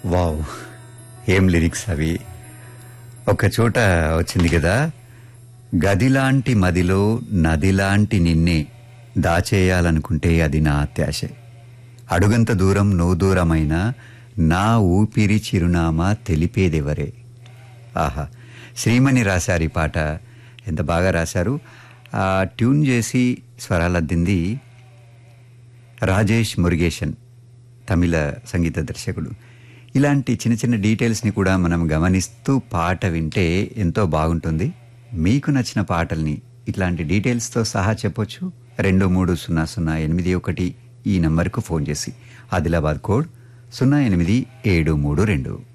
wow ఏం lyrics అవి ఒక చోట వచ్చింది కదా గదిలాంటి మదిలో నదిలాంటి నిన్నే దాచేయాలనుకుంటే అది నా అత్యాశే అడుగంత దూరం నో దూరమైన నా ఊపిరి చిరునామా తెలిపేదెవరే ఆహా శ్రీమణి రాశారు ఈ పాట ఎంత బాగా రాశారు ఆ ట్యూన్ చేసి స్వరాలద్దింది రాజేష్ మురుగేషన్ తమిళ సంగీత దర్శకుడు ఇలాంటి చిన్న చిన్న డీటెయిల్స్ని కూడా మనం గమనిస్తూ పాట వింటే ఎంతో బాగుంటుంది మీకు నచ్చిన పాటల్ని ఇట్లాంటి డీటెయిల్స్తో సహా చెప్పొచ్చు రెండు మూడు సున్నా సున్నా ఎనిమిది ఒకటి ఈ నంబర్కు ఫోన్ చేసి ఆదిలాబాద్ కోడ్ సున్నా ఎనిమిది ఏడు మూడు రెండు